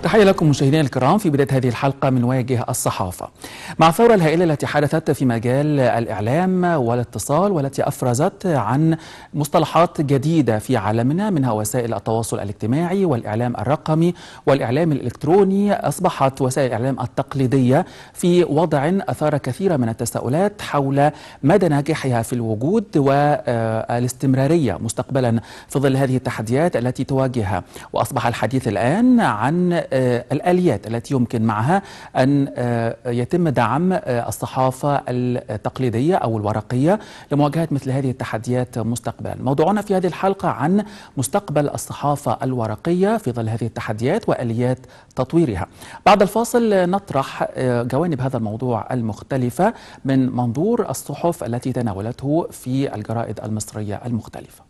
تحية لكم مشاهدينا الكرام في بداية هذه الحلقة من واجه الصحافة مع الثورة الهائلة التي حدثت في مجال الإعلام والاتصال والتي أفرزت عن مصطلحات جديدة في عالمنا منها وسائل التواصل الاجتماعي والإعلام الرقمي والإعلام الإلكتروني أصبحت وسائل الإعلام التقليدية في وضع أثار كثير من التساؤلات حول مدى نجاحها في الوجود والاستمرارية مستقبلا في ظل هذه التحديات التي تواجهها وأصبح الحديث الآن عن الآليات التي يمكن معها أن يتم دعم الصحافة التقليدية أو الورقية لمواجهة مثل هذه التحديات مستقبلا موضوعنا في هذه الحلقة عن مستقبل الصحافة الورقية في ظل هذه التحديات وآليات تطويرها بعد الفاصل نطرح جوانب هذا الموضوع المختلفة من منظور الصحف التي تناولته في الجرائد المصرية المختلفة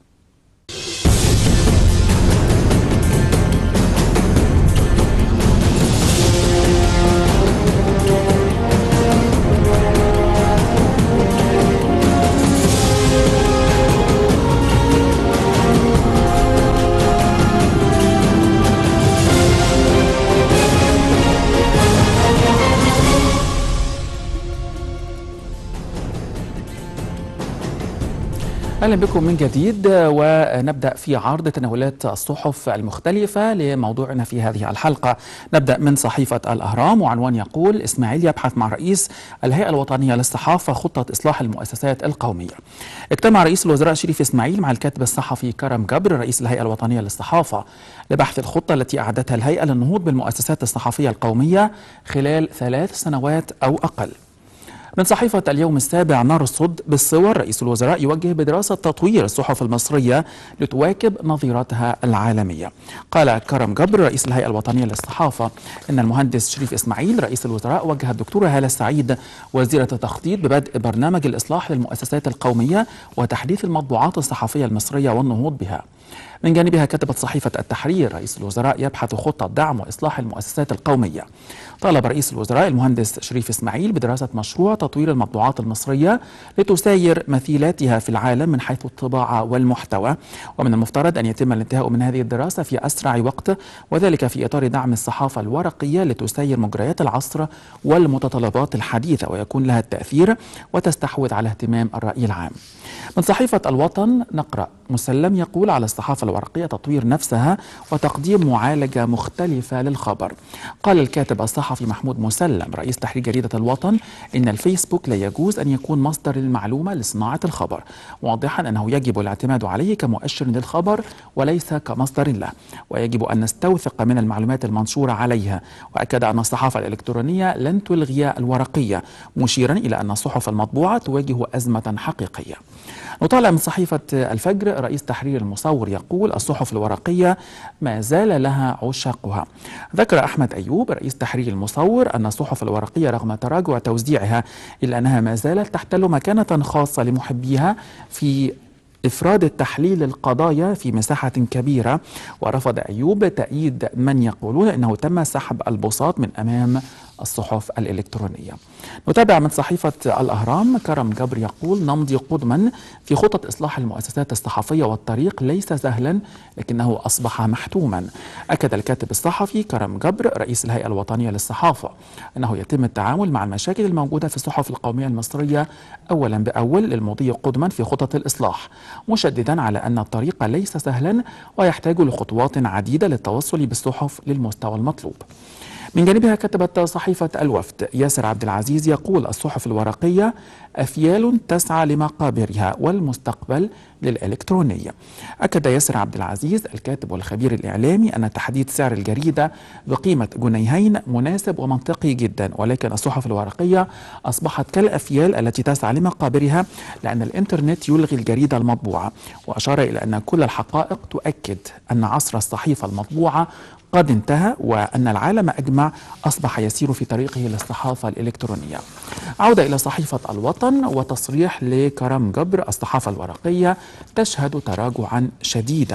اهلا بكم من جديد ونبدا في عرض تناولات الصحف المختلفه لموضوعنا في هذه الحلقه نبدا من صحيفه الاهرام وعنوان يقول اسماعيل يبحث مع رئيس الهيئه الوطنيه للصحافه خطه اصلاح المؤسسات القوميه اجتمع رئيس الوزراء شريف اسماعيل مع الكاتب الصحفي كرم جبر رئيس الهيئه الوطنيه للصحافه لبحث الخطه التي اعدتها الهيئه للنهوض بالمؤسسات الصحفيه القوميه خلال ثلاث سنوات او اقل من صحيفة اليوم السابع نرصد بالصور رئيس الوزراء يوجه بدراسة تطوير الصحف المصرية لتواكب نظيرتها العالمية قال كرم جبر رئيس الهيئة الوطنية للصحافة إن المهندس شريف إسماعيل رئيس الوزراء وجه الدكتورة هالة السعيد وزيرة التخطيط ببدء برنامج الإصلاح للمؤسسات القومية وتحديث المطبوعات الصحفية المصرية والنهوض بها من جانبها كتبت صحيفة التحرير رئيس الوزراء يبحث خطة دعم وإصلاح المؤسسات القومية طالب رئيس الوزراء المهندس شريف إسماعيل بدراسة مشروع تطوير المطبوعات المصرية لتساير مثيلاتها في العالم من حيث الطباعة والمحتوى ومن المفترض أن يتم الانتهاء من هذه الدراسة في أسرع وقت وذلك في إطار دعم الصحافة الورقية لتساير مجريات العصر والمتطلبات الحديثة ويكون لها التأثير وتستحوذ على اهتمام الرأي العام من صحيفة الوطن نقرأ مسلم يقول على الصحافة الورقية تطوير نفسها وتقديم معالجة مختلفة للخبر قال الكاتب الصحفي محمود مسلم رئيس تحرير جريدة الوطن إن الفيسبوك لا يجوز أن يكون مصدر للمعلومة لصناعة الخبر موضحا أنه يجب الاعتماد عليه كمؤشر للخبر وليس كمصدر له ويجب أن نستوثق من المعلومات المنشورة عليها وأكد أن الصحافة الإلكترونية لن تلغي الورقية مشيرا إلى أن الصحف المطبوعة تواجه أزمة حقيقية نطالع من صحيفة الفجر رئيس تحرير المصور يقول الصحف الورقية ما زال لها عشاقها ذكر أحمد أيوب رئيس تحرير المصور أن الصحف الورقية رغم تراجع توزيعها إلا أنها ما زالت تحتل مكانة خاصة لمحبيها في إفراد التحليل القضايا في مساحة كبيرة ورفض أيوب تأييد من يقولون أنه تم سحب البساط من أمام الصحف الإلكترونية نتابع من صحيفة الأهرام كرم جبر يقول نمضي قدما في خطط إصلاح المؤسسات الصحفية والطريق ليس سهلا لكنه أصبح محتوما أكد الكاتب الصحفي كرم جبر رئيس الهيئة الوطنية للصحافة أنه يتم التعامل مع المشاكل الموجودة في الصحف القومية المصرية أولا بأول للمضي قدما في خطط الإصلاح مشددا على أن الطريق ليس سهلا ويحتاج لخطوات عديدة للتوصل بالصحف للمستوى المطلوب من جانبها كتبت صحيفة الوفد ياسر عبد العزيز يقول الصحف الورقية أفيال تسعى لمقابرها والمستقبل للإلكترونية أكد ياسر عبد العزيز الكاتب والخبير الإعلامي أن تحديد سعر الجريدة بقيمة جنيهين مناسب ومنطقي جدا ولكن الصحف الورقية أصبحت كالأفيال التي تسعى لمقابرها لأن الإنترنت يلغي الجريدة المطبوعة وأشار إلى أن كل الحقائق تؤكد أن عصر الصحيفة المطبوعة قد انتهى وأن العالم أجمع أصبح يسير في طريقه للصحافة الإلكترونية عودة إلى صحيفة الوطن وتصريح لكرم جبر الصحافة الورقية تشهد تراجعا شديدا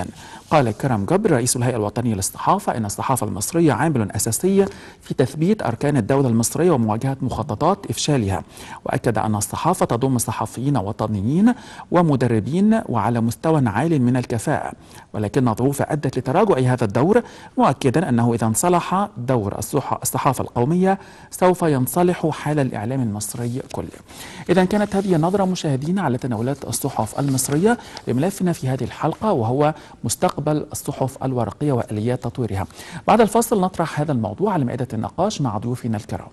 قال كرم جبر رئيس الهيئة الوطنية للصحافة إن الصحافة المصرية عامل أساسي في تثبيت أركان الدولة المصرية ومواجهة مخططات إفشالها وأكد أن الصحافة تضم صحفيين وطنيين ومدربين وعلى مستوى عال من الكفاءة ولكن ظروف أدت لتراجع هذا الدور مؤكدا أنه إذا انصلح دور الصحافة القومية سوف ينصلح حال الإعلام المصري كله إذا كانت هذه النظرة مشاهدين على تناولات الصحف المصرية لملفنا في هذه الحلقة وهو مستقبل الصحف الورقية وآليات تطويرها بعد الفاصل نطرح هذا الموضوع على مائدة النقاش مع ضيوفنا الكرام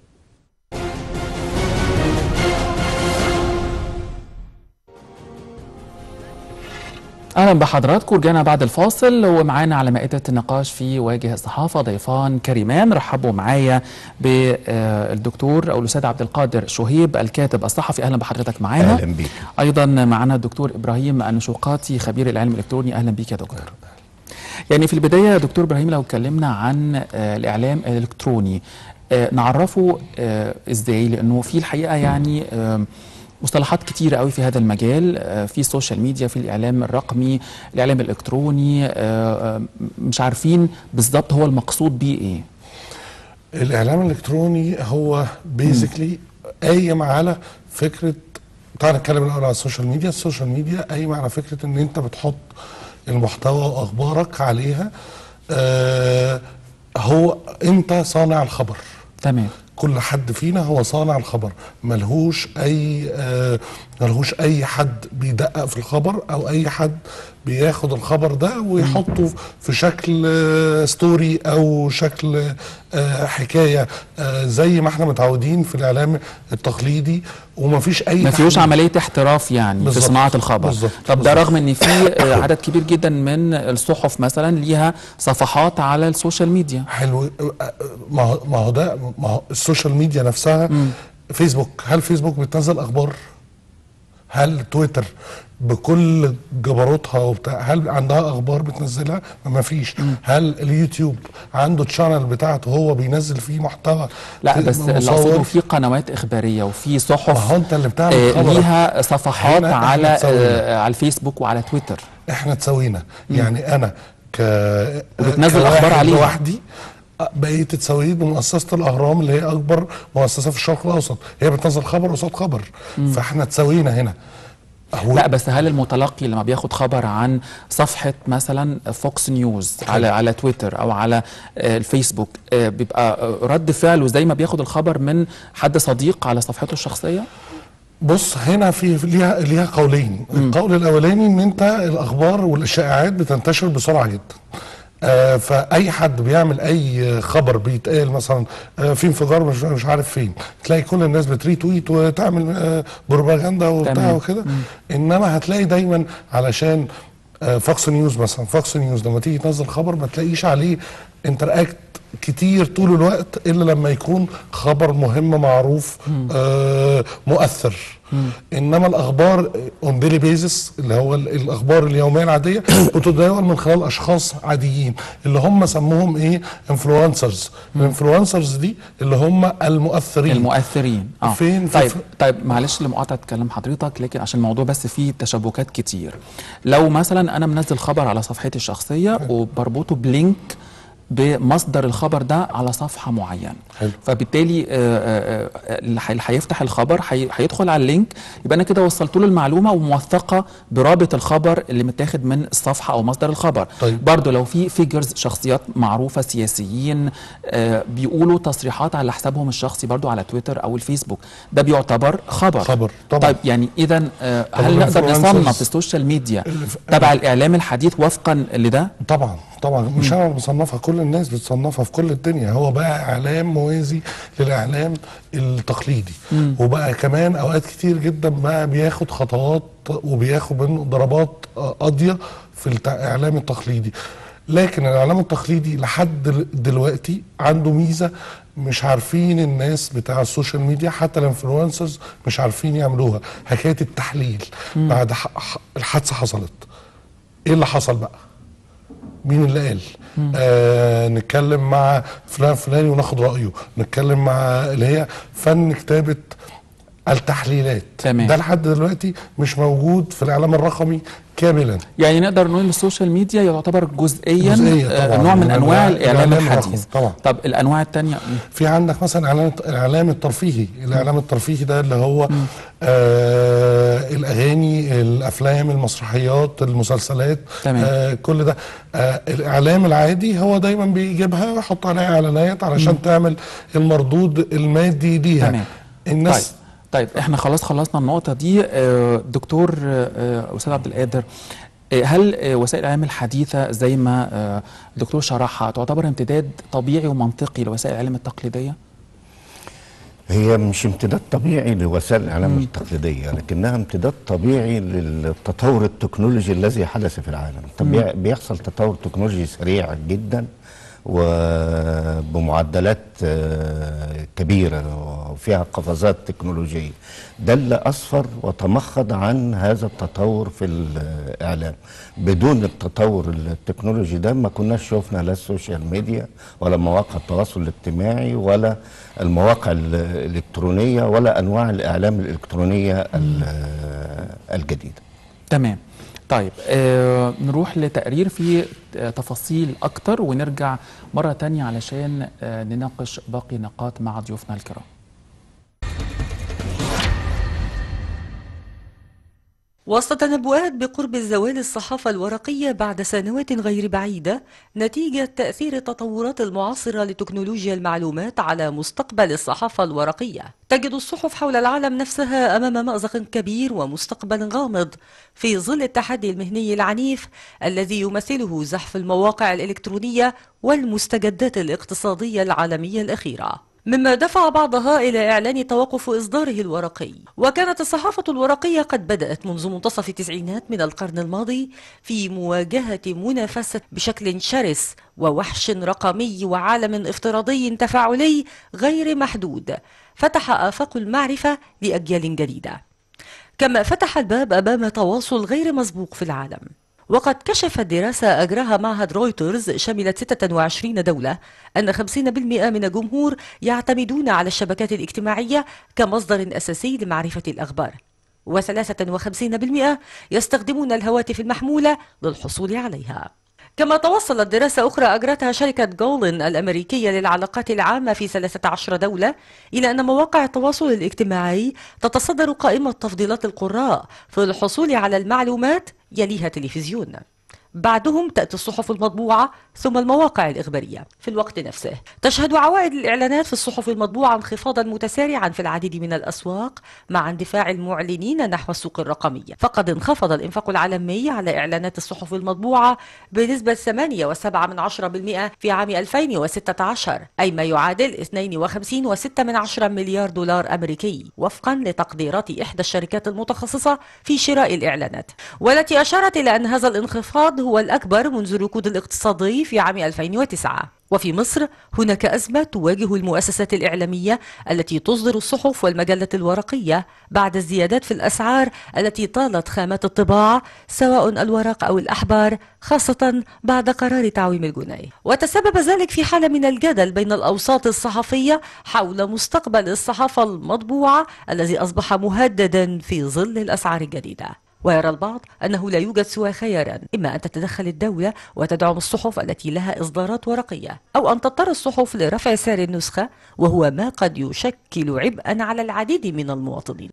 اهلا بحضراتكم رجعنا بعد الفاصل ومعانا على مائده النقاش في واجه الصحافه ضيفان كريمان رحبوا معايا بالدكتور او الاستاذ عبد القادر شهيب الكاتب الصحفي اهلا بحضرتك معانا اهلا بيك ايضا معنا الدكتور ابراهيم النشوقاتي خبير العلم الالكتروني اهلا بيك يا دكتور يعني في البدايه يا دكتور ابراهيم لو اتكلمنا عن الاعلام الالكتروني نعرفه ازاي لانه في الحقيقه يعني مصطلحات كتيرة قوي في هذا المجال في السوشيال ميديا في الإعلام الرقمي الإعلام الإلكتروني مش عارفين بالظبط هو المقصود بيه إيه الإعلام الإلكتروني هو بيزيكلي قايم على فكرة تعال نتكلم الأول على السوشيال ميديا السوشيال ميديا قايم على فكرة إن أنت بتحط المحتوى وأخبارك عليها آه هو أنت صانع الخبر تمام كل حد فينا هو صانع الخبر ملهوش اي آه ملهوش اي حد بيدقق في الخبر او اي حد بياخد الخبر ده ويحطه في شكل آه ستوري او شكل آه حكايه آه زي ما احنا متعودين في الاعلام التقليدي ومفيش اي ما فيهوش عمليه احتراف يعني بالزبط. في صناعه الخبر بالزبط. طب ده رغم ان في عدد كبير جدا من الصحف مثلا ليها صفحات على السوشيال ميديا حلو ما هو ما هو ده ما هو السوشيال ميديا نفسها م. فيسبوك هل فيسبوك بتنزل اخبار هل تويتر بكل جبروتها وبتاع هل عندها اخبار بتنزلها ما فيش هل اليوتيوب عنده تشانل بتاعته هو بينزل فيه محتوى لا بس اللي اقصده في قنوات اخباريه وفي صحف ما هو انت اللي بتعمل آه ليها صفحات على آه على الفيسبوك وعلى تويتر احنا تسوينا يعني انا ك وبتنزل اخبار عليه لوحدي بقيت تساويه بمؤسسه الاهرام اللي هي اكبر مؤسسه في الشرق الاوسط هي بتنزل خبر قصاد خبر مم. فاحنا تساوينا هنا لا بس هل المتلقي لما بياخد خبر عن صفحه مثلا فوكس نيوز حل. على على تويتر او على الفيسبوك بيبقى رد فعله زي ما بياخد الخبر من حد صديق على صفحته الشخصيه بص هنا في ليها ليها قولين القول الاولاني ان انت الاخبار والشائعات بتنتشر بسرعه جدا آه فاي حد بيعمل اي خبر بيتقال مثلا آه في انفجار مش, مش عارف فين تلاقي كل الناس بتريتويت وتعمل آه بروباجندا وبتاع وكده انما هتلاقي دايما علشان آه فوكس نيوز مثلا فوكس نيوز لما تيجي تنزل خبر ما تلاقيش عليه انتراكت كتير طول الوقت الا لما يكون خبر مهم معروف آه مؤثر مم. انما الاخبار اون ديلي بيزس اللي هو الاخبار اليوميه العاديه بتتداول من خلال اشخاص عاديين اللي هم سموهم ايه انفلونسرز الانفلونسرز دي اللي هم المؤثرين المؤثرين اه فين طيب طيب معلش لمقاطعه كلام حضرتك لكن عشان الموضوع بس فيه تشابكات كتير لو مثلا انا منزل خبر على صفحتي الشخصيه وبربطه بلينك بمصدر الخبر ده على صفحه معينه حلو. فبالتالي اللي هيفتح الخبر هيدخل على اللينك يبقى انا كده وصلت له المعلومه وموثقه برابط الخبر اللي متاخد من الصفحه او مصدر الخبر طيب. برضه لو في فيجرز شخصيات معروفه سياسيين بيقولوا تصريحات على حسابهم الشخصي برضه على تويتر او الفيسبوك ده بيعتبر خبر خبر طبعا طيب يعني اذا هل نقدر نصنف السوشيال ميديا تبع الاعلام الحديث وفقا لده طبعا طبعا مش انا اللي بصنفها كل الناس بتصنفها في كل الدنيا هو بقى اعلام موازي للاعلام التقليدي مم. وبقى كمان اوقات كتير جدا بقى بياخد خطوات وبياخد منه ضربات قاضيه في الاعلام التقليدي لكن الاعلام التقليدي لحد دلوقتي عنده ميزه مش عارفين الناس بتاع السوشيال ميديا حتى الانفلونسرز مش عارفين يعملوها حكايه التحليل مم. بعد الحادثه حصلت ايه اللي حصل بقى مين اللي قال آه نتكلم مع فلان فلاني وناخد رايه نتكلم مع اللي هي فن كتابه التحليلات تمام. ده لحد دلوقتي مش موجود في الاعلام الرقمي كاملا يعني نقدر نقول السوشيال ميديا يعتبر جزئيا جزئية آه، طبعاً نوع من من انواع أنواع الاعلام الإعلام الحديث الرقمي طبعاً. طب الانواع الثانيه في عندك مثلا اعلان الاعلام الترفيهي الاعلام الترفيهي ده اللي هو آه الاغاني الافلام المسرحيات المسلسلات تمام. آه كل ده آه الاعلام العادي هو دايما بيجيبها ويحط عليها اعلانات علشان تعمل المردود المادي ليها تمام الناس طيب طيب احنا خلاص خلصنا النقطه دي آه، دكتور آه، استاذ عبد القادر آه، هل آه، وسائل الاعلام الحديثه زي ما آه، الدكتور شرحها تعتبر امتداد طبيعي ومنطقي لوسائل الاعلام التقليديه هي مش امتداد طبيعي لوسائل الاعلام التقليديه لكنها امتداد طبيعي للتطور التكنولوجي الذي حدث في العالم طبيعي بيحصل تطور تكنولوجي سريع جدا وبمعدلات آه، كبيره وفيها قفزات تكنولوجيه ده اللي اسفر وتمخض عن هذا التطور في الاعلام بدون التطور التكنولوجي ده ما كناش شفنا لا السوشيال ميديا ولا مواقع التواصل الاجتماعي ولا المواقع الالكترونيه ولا انواع الاعلام الالكترونيه ال- الجديده تمام طيب آه نروح لتقرير فيه آه تفاصيل أكتر ونرجع مرة تانية علشان آه نناقش باقي نقاط مع ضيوفنا الكرام وسط تنبؤات بقرب زوال الصحافة الورقية بعد سنوات غير بعيدة نتيجة تأثير التطورات المعاصرة لتكنولوجيا المعلومات على مستقبل الصحافة الورقية تجد الصحف حول العالم نفسها أمام مأزق كبير ومستقبل غامض في ظل التحدي المهني العنيف الذي يمثله زحف المواقع الإلكترونية والمستجدات الاقتصادية العالمية الأخيرة مما دفع بعضها إلى إعلان توقف إصداره الورقي وكانت الصحافة الورقية قد بدأت منذ منتصف التسعينات من القرن الماضي في مواجهة منافسة بشكل شرس ووحش رقمي وعالم افتراضي تفاعلي غير محدود فتح آفاق المعرفة لأجيال جديدة كما فتح الباب أمام تواصل غير مسبوق في العالم وقد كشفت دراسة أجراها معهد رويترز شملت 26 دولة أن 50% من الجمهور يعتمدون على الشبكات الاجتماعية كمصدر أساسي لمعرفة الأخبار و53% يستخدمون الهواتف المحمولة للحصول عليها كما توصلت دراسة أخرى أجرتها شركة جولن الأمريكية للعلاقات العامة في 13 دولة إلى أن مواقع التواصل الاجتماعي تتصدر قائمة تفضيلات القراء في الحصول على المعلومات يليها تلفزيون بعدهم تأتي الصحف المطبوعة ثم المواقع الإخبارية في الوقت نفسه تشهد عوائد الإعلانات في الصحف المطبوعة انخفاضا متسارعا في العديد من الأسواق مع اندفاع المعلنين نحو السوق الرقمية فقد انخفض الإنفاق العالمي على إعلانات الصحف المطبوعة بنسبة 8.7% في عام 2016 أي ما يعادل 52.6 مليار دولار أمريكي وفقا لتقديرات إحدى الشركات المتخصصة في شراء الإعلانات والتي أشارت إلى أن هذا الانخفاض هو الأكبر منذ الركود الاقتصادي في عام 2009 وفي مصر هناك أزمة تواجه المؤسسات الإعلامية التي تصدر الصحف والمجلة الورقية بعد الزيادات في الأسعار التي طالت خامات الطباعة سواء الورق أو الأحبار خاصة بعد قرار تعويم الجنيه وتسبب ذلك في حالة من الجدل بين الأوساط الصحفية حول مستقبل الصحافة المطبوعة الذي أصبح مهددا في ظل الأسعار الجديدة ويرى البعض أنه لا يوجد سوى خياران إما أن تتدخل الدولة وتدعم الصحف التي لها إصدارات ورقية أو أن تضطر الصحف لرفع سعر النسخة وهو ما قد يشكل عبئا على العديد من المواطنين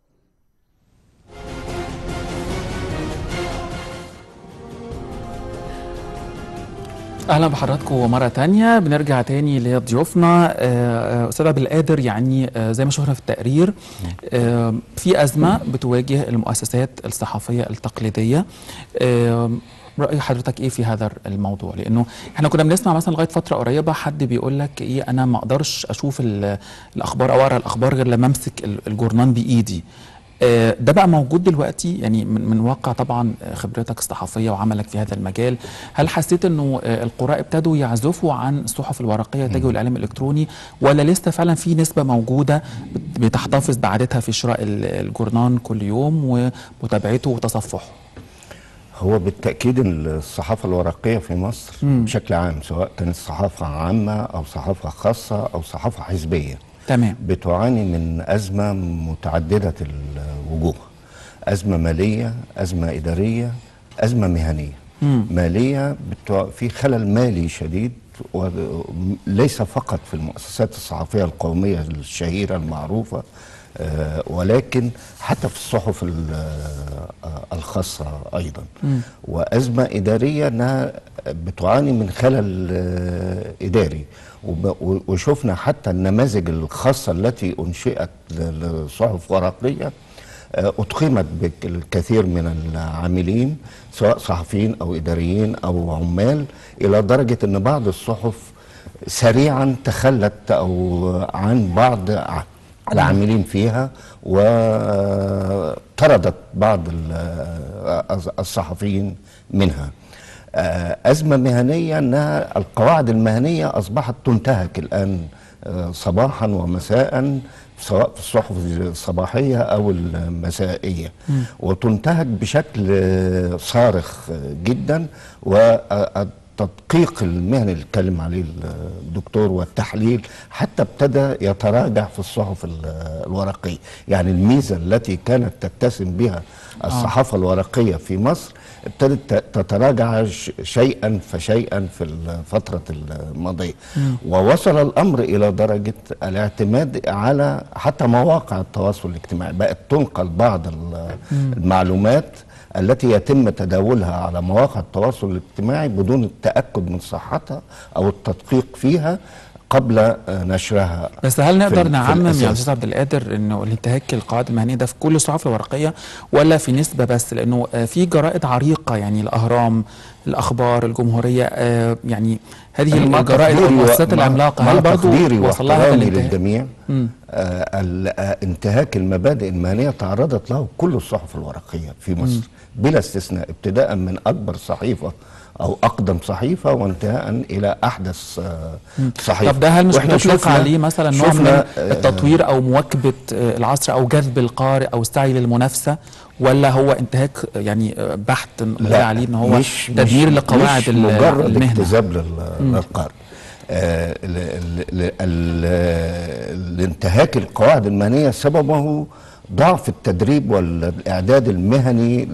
اهلا بحضراتكم مره تانية بنرجع تاني لضيوفنا آه، آه، استاذ عبد القادر يعني آه، زي ما شفنا في التقرير آه، في ازمه بتواجه المؤسسات الصحفيه التقليديه آه، راي حضرتك ايه في هذا الموضوع لانه احنا كنا بنسمع مثلا لغايه فتره قريبه حد بيقول لك ايه انا ما اقدرش اشوف ال- الاخبار او اقرا الاخبار غير لما امسك ال- الجورنان بايدي آه، ده بقى موجود دلوقتي يعني من, من واقع طبعا خبرتك الصحفيه وعملك في هذا المجال هل حسيت انه آه، القراء ابتدوا يعزفوا عن الصحف الورقيه يتجهوا للاعلام الالكتروني ولا لسه فعلا في نسبه موجوده بت- بتحتفظ بعادتها في شراء ال- الجورنان كل يوم ومتابعته وتصفحه هو بالتأكيد الصحافة الورقية في مصر مم. بشكل عام سواء كانت صحافة عامة أو صحافة خاصة أو صحافة حزبية تمام. بتعاني من أزمة متعددة الوجوه أزمة مالية أزمة إدارية أزمة مهنية مالية بتوع في خلل مالي شديد وليس فقط في المؤسسات الصحفية القومية الشهيرة المعروفة آه، ولكن حتى في الصحف ال- آه، الخاصة أيضا وأزمة إدارية أنها بتعاني من خلل آه، إداري وب- و- وشفنا حتى النماذج الخاصة التي أنشئت ل- لصحف ورقية آه، أضخمت بالكثير من العاملين سواء صحفيين أو إداريين أو عمال إلى درجة أن بعض الصحف سريعا تخلت أو عن بعض ع- العاملين فيها وطردت بعض ال- الصحفيين منها آه، أزمة مهنية أنها القواعد المهنية أصبحت تنتهك الآن آه، صباحا ومساء سواء في الصحف الصباحية أو المسائية وتنتهك بشكل آه، صارخ آه، جدا والتدقيق المهني اللي اتكلم عليه الدكتور والتحليل حتى ابتدى يتراجع في الصحف ال- الورقية يعني الميزة التي كانت تتسم بها الصحافة الورقية في مصر ابتدت ت- تتراجع ش- شيئا فشيئا في الفترة الماضية ووصل الأمر إلى درجة الاعتماد على حتى مواقع التواصل الاجتماعي بقت تنقل بعض ال- المعلومات التي يتم تداولها على مواقع التواصل الاجتماعي بدون التأكد من صحتها أو التدقيق فيها قبل آه، نشرها بس هل في نقدر ال- في نعمم يا الأساس. استاذ عبد القادر انه الانتهاك القواعد المهنيه ده في كل الصحف الورقيه ولا في نسبه بس لانه آه، في جرائد عريقه يعني الاهرام الاخبار الجمهوريه آه، يعني هذه أنا مع الجرائد تقديري و- والمؤسسات مع- العملاقه مع هل برضو تقديري وصل لها هذا واحترامي الانتهاك؟ للجميع مم. آه ال- آه انتهاك المبادئ المهنيه تعرضت له كل الصحف الورقيه في مصر بلا استثناء ابتداء من اكبر صحيفه او اقدم صحيفه وانتهاء الى احدث آه صحيفه طب ده هل مش وإحنا بتطلق شفنا- عليه مثلا نوع من شفنا، آه، التطوير او مواكبه آه، العصر او جذب القارئ او السعي للمنافسه ولا هو انتهاك آه، يعني آه، بحت نقول عليه ان هو مش تدمير مش لقواعد مش ال- مجرد المهنه اكتذاب لل- للقارئ آه ال- ال- ال- ال- الانتهاك القواعد المهنيه سببه ضعف التدريب والاعداد المهني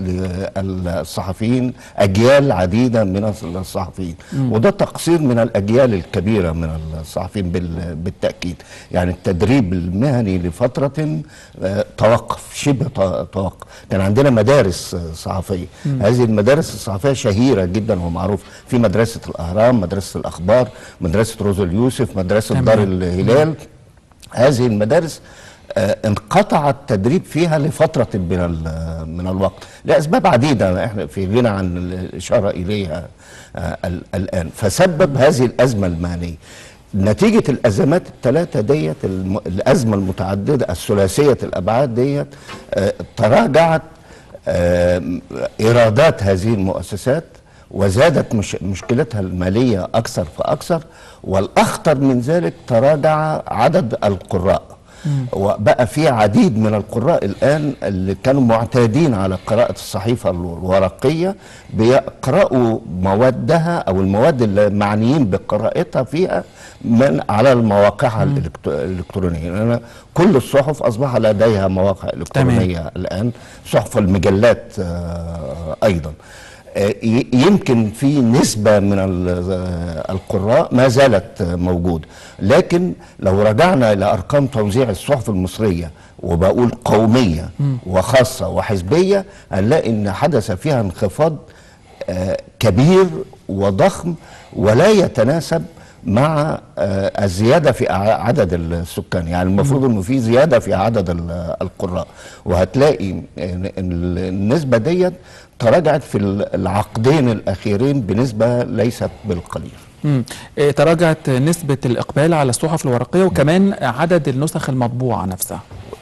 للصحفيين اجيال عديده من الصحفيين وده تقصير من الاجيال الكبيره من الصحفيين بال- بالتاكيد يعني التدريب المهني لفتره آه، توقف شبه ت- توقف كان عندنا مدارس آه، صحفيه هذه المدارس الصحفيه شهيره جدا ومعروفه في مدرسه الاهرام مدرسه الاخبار مدرسه روز اليوسف مدرسه تمام. دار الهلال هذه المدارس آه، انقطع التدريب فيها لفترة من ال- من الوقت لأسباب عديدة احنا في غنى عن الإشارة إليها آه، ال- الآن فسبب هذه الأزمة المالية نتيجة الأزمات الثلاثة ديت الم- الأزمة المتعددة الثلاثية الأبعاد ديت آه، تراجعت آه، إيرادات هذه المؤسسات وزادت مش مشكلتها المالية أكثر فأكثر والأخطر من ذلك تراجع عدد القراء وبقى في عديد من القراء الآن اللي كانوا معتادين على قراءة الصحيفة الورقية بيقرأوا موادها أو المواد اللي معنيين بقراءتها فيها من على المواقع الإلكترو- الإلكترونية أنا كل الصحف أصبح لديها مواقع إلكترونية الآن صحف المجلات آه، أيضا آه، ي- يمكن في نسبة من ال- آه، القراء ما زالت آه، موجودة لكن لو رجعنا إلى أرقام توزيع الصحف المصرية وبقول قومية وخاصة وحزبية هنلاقي إن حدث فيها انخفاض آه، كبير وضخم ولا يتناسب مع آه، الزيادة في أع- عدد السكان يعني المفروض أنه في زيادة في عدد ال- القراء وهتلاقي إن- إن النسبة ديت تراجعت في ال- العقدين الأخيرين بنسبة ليست بالقليل مم. إيه، تراجعت نسبة الإقبال على الصحف الورقية وكمان عدد النسخ المطبوعة نفسها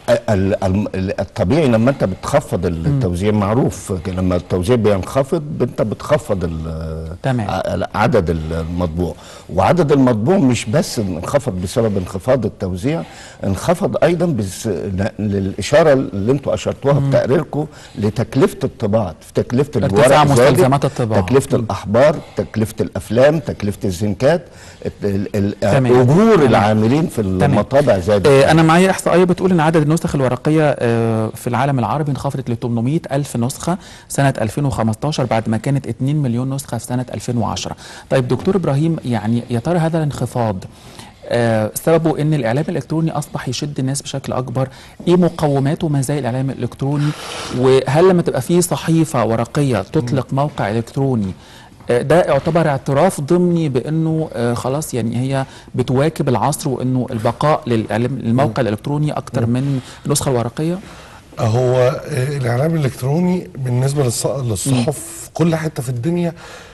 ال- ال- الطبيعي لما انت بتخفض التوزيع معروف لما التوزيع بينخفض انت بتخفض ال- تمام. ع- عدد المطبوع وعدد المطبوع مش بس انخفض بسبب انخفاض التوزيع انخفض ايضا بس ل- للاشاره اللي انتوا اشرتوها في تقريركم لتكلفه الطباعه في تكلفه ارتفاع الورق زادت، مستلزمات الطباعة. تكلفه الاحبار تكلفه الافلام تكلفه الزنكات ال- ال- تمام. اجور تمام. العاملين في المطابع زادت آه، أنا معايا إحصائية بتقول إن عدد النسخ الورقية آه، في العالم العربي انخفضت ل 800 ألف نسخة سنة 2015 بعد ما كانت 2 مليون نسخة في سنة 2010 طيب دكتور إبراهيم يعني يا ترى هذا الانخفاض آه، سببه ان الاعلام الالكتروني اصبح يشد الناس بشكل اكبر ايه مقومات ومزايا الاعلام الالكتروني وهل لما تبقى في صحيفه ورقيه تطلق موقع الكتروني آه، ده يعتبر اعتراف ضمني بانه آه، خلاص يعني هي بتواكب العصر وانه البقاء للإعلام- للموقع الالكتروني اكتر من النسخه الورقيه هو آه، الاعلام الالكتروني بالنسبه للص- للصحف في كل حته في الدنيا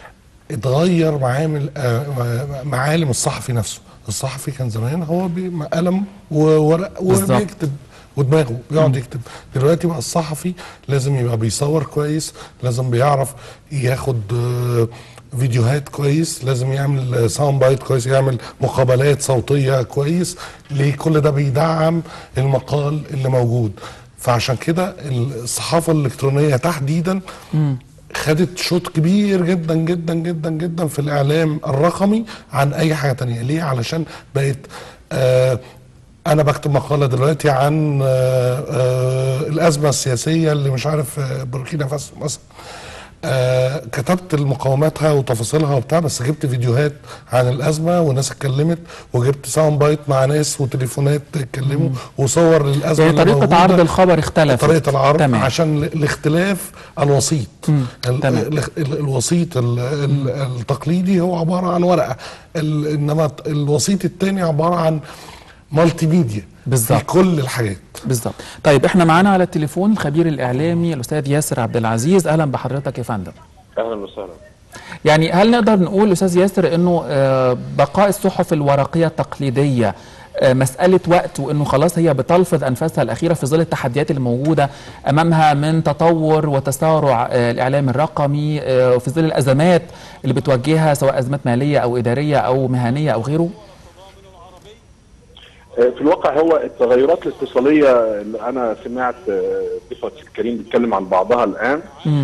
اتغير معامل آه، معالم الصحفي نفسه الصحفي كان زمان هو بي- قلم وورق بالظبط. وبيكتب ودماغه بيقعد يكتب دلوقتي بقى الصحفي لازم يبقى بيصور كويس لازم بيعرف ياخد آه، فيديوهات كويس لازم يعمل ساوند بايت كويس يعمل مقابلات صوتيه كويس ليه كل ده بيدعم المقال اللي موجود فعشان كده الصحافه الالكترونيه تحديدا خدت شوط كبير جدا جدا جدا جدا في الاعلام الرقمي عن اي حاجه تانية ليه علشان بقت آه انا بكتب مقاله دلوقتي عن آه آه الازمه السياسيه اللي مش عارف آه بوركينا فاسو مثلا آه كتبت مقاوماتها وتفاصيلها وبتاع بس جبت فيديوهات عن الازمه وناس اتكلمت وجبت ساوند بايت مع ناس وتليفونات اتكلموا وصور للازمه يعني اللي طريقه موجودة. عرض الخبر اختلفت طريقه العرض تمام. عشان ال- الاختلاف الوسيط ال- تمام. ال- ال- الوسيط ال- ال- التقليدي هو عباره عن ورقه ال- انما الت- الوسيط الثاني عباره عن مالتي ميديا بالظبط. في كل الحاجات بالظبط طيب احنا معانا على التليفون الخبير الاعلامي الاستاذ ياسر عبد العزيز اهلا بحضرتك يا فندم اهلا وسهلا يعني هل نقدر نقول استاذ ياسر انه آه، بقاء الصحف الورقيه التقليديه آه، مسألة وقت وأنه خلاص هي بتلفظ أنفاسها الأخيرة في ظل التحديات اللي موجودة أمامها من تطور وتسارع آه، الإعلام الرقمي آه، وفي ظل الأزمات اللي بتواجهها سواء أزمات مالية أو إدارية أو مهنية أو غيره في الواقع هو التغيرات الاتصاليه اللي انا سمعت آه، ضيفك الكريم بيتكلم عن بعضها الان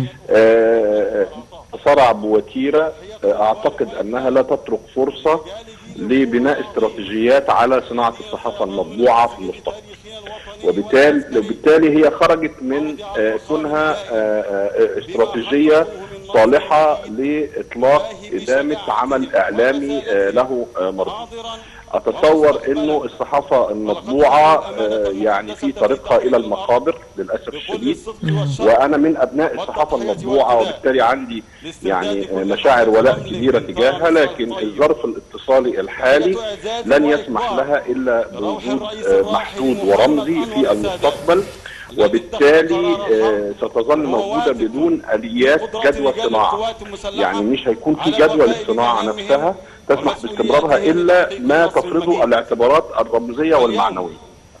آه، تسارع بوتيره آه، اعتقد انها لا تترك فرصه لبناء استراتيجيات على صناعه الصحافه المطبوعه في المستقبل وبالتالي وبالتالي هي خرجت من آه، كونها آه، آه، استراتيجيه صالحه لاطلاق ادامه عمل اعلامي آه، له آه، مردود اتصور انه الصحافه المطبوعه آه، يعني في طريقها الى المقابر للاسف الشديد وانا من ابناء الصحافه المطبوعه وبالتالي عندي يعني آه، مشاعر ولاء كبيره تجاهها لكن الظرف الاتصالي الحالي لن يسمح لها الا بوجود آه، محدود ورمزي في المستقبل وبالتالي آه، ستظل موجوده بدون اليات جدوى صناعه يعني مش هيكون في جدوى للصناعه نفسها تسمح باستمرارها الا ما تفرضه الاعتبارات الرمزيه والمعنويه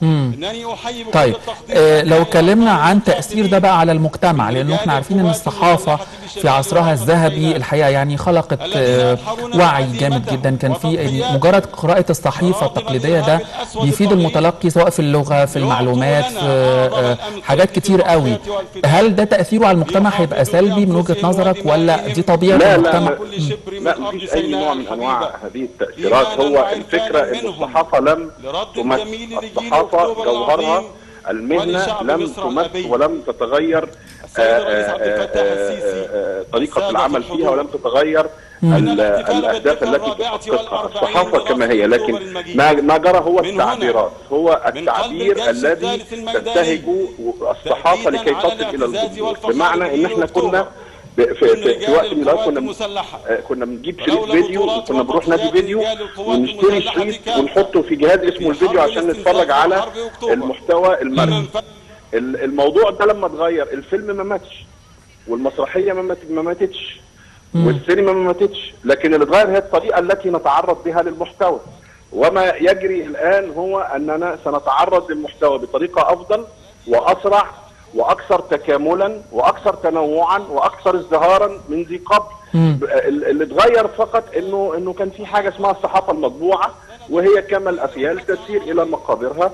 طيب آه لو اتكلمنا عن تأثير ده بقى على المجتمع لأنه احنا عارفين أن الصحافة في عصرها الذهبي الحقيقة يعني خلقت آه وعي جامد جدا كان في يعني مجرد قراءة الصحيفة التقليدية ده بيفيد المتلقي سواء في اللغة في المعلومات في آه حاجات كتير قوي هل ده تأثيره على المجتمع هيبقى سلبي من وجهة نظرك ولا دي طبيعة لا لا المجتمع؟ لا لا مفيش اي نوع من انواع هذه التاثيرات هو الفكره ان الصحافه لم تمس الصحافه جوهرها المهنه لم تمس ولم تتغير آه، آه، آه، آه، آه، طريقه العمل فيها ولم تتغير ال- الاهداف التي تحققها الصحافه كما هي لكن ما ما جرى هو التعبيرات هو التعبير الذي تنتهجه الصحافه لكي تصل الى الجمهور بمعنى ان احنا كنا في, في, في, في وقت من الاوقات كنا آه، كنا بنجيب شريط فيديو وكنا بنروح نادي فيديو ونشتري شريط ونحطه في جهاز اسمه الفيديو عشان نتفرج على المحتوى المرئي ال- الموضوع ده لما اتغير الفيلم ما ماتش والمسرحيه ما مات- ما ماتتش والسينما ما ماتتش لكن اللي اتغير هي الطريقه التي نتعرض بها للمحتوى وما يجري الان هو اننا سنتعرض للمحتوى بطريقه افضل واسرع واكثر تكاملا واكثر تنوعا واكثر ازدهارا من ذي قبل ب- ال- اللي اتغير فقط انه انه كان في حاجه اسمها الصحافه المطبوعه وهي كما الافيال تسير الى مقابرها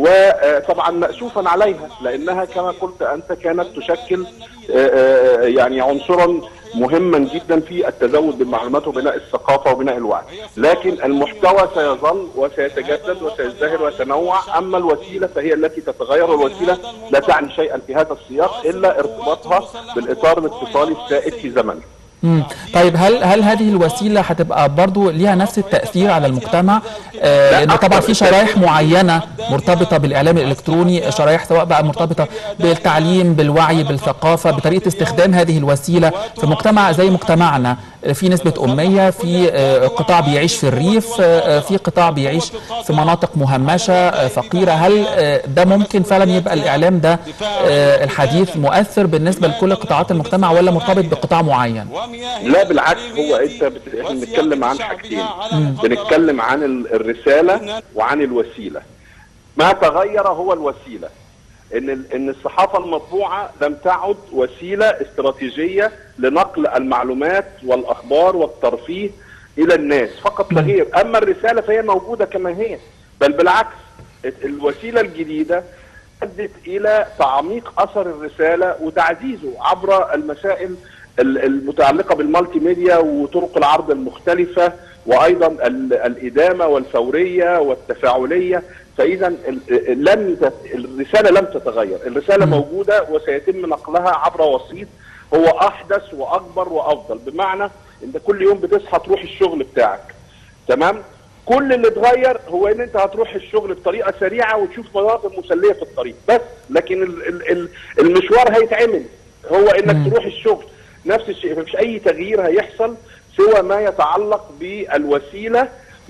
وطبعا مأسوفا عليها لانها كما قلت انت كانت تشكل آه، آه، يعني عنصرا مهما جدا في التزود بالمعلومات وبناء الثقافه وبناء الوعي، لكن المحتوى سيظل وسيتجدد وسيزدهر ويتنوع، اما الوسيله فهي التي تتغير والوسيله لا تعني شيئا في هذا السياق الا ارتباطها بالاطار الاتصالي السائد في زمنه. مم. طيب هل هل هذه الوسيله هتبقى برضو ليها نفس التاثير على المجتمع آه لا، لانه طبعا أكتر في شرائح معينه مرتبطه بالاعلام الالكتروني شرائح سواء بقى مرتبطه بالتعليم بالوعي بالثقافه بطريقه استخدام هذه الوسيله في مجتمع زي مجتمعنا آه، في نسبه اميه في آه، قطاع بيعيش في الريف آه، في قطاع بيعيش في مناطق مهمشه آه، فقيره هل آه، ده ممكن فعلا يبقى الاعلام ده آه، الحديث مؤثر بالنسبه لكل قطاعات المجتمع ولا مرتبط بقطاع معين لا بالعكس هو انت بت... احنا بنتكلم عن حاجتين بنتكلم عن ال- الرساله وعن الوسيله ما تغير هو الوسيله ان ال- ان الصحافه المطبوعه لم تعد وسيله استراتيجيه لنقل المعلومات والاخبار والترفيه الى الناس فقط لا غير اما الرساله فهي موجوده كما هي بل بالعكس ال- الوسيله الجديده ادت الى تعميق اثر الرساله وتعزيزه عبر المسائل ال- المتعلقه بالمالتي ميديا وطرق العرض المختلفه وايضا ال- الادامه والفوريه والتفاعليه فاذا ال- لم تت- الرساله لم تتغير، الرساله موجوده وسيتم نقلها عبر وسيط هو احدث واكبر وافضل بمعنى انت كل يوم بتصحى تروح الشغل بتاعك تمام كل اللي اتغير هو ان انت هتروح الشغل بطريقه سريعه وتشوف مناظر مسليه في الطريق بس لكن ال ال ال المشوار هيتعمل هو انك تروح الشغل نفس الشيء مفيش اي تغيير هيحصل سوى ما يتعلق بالوسيله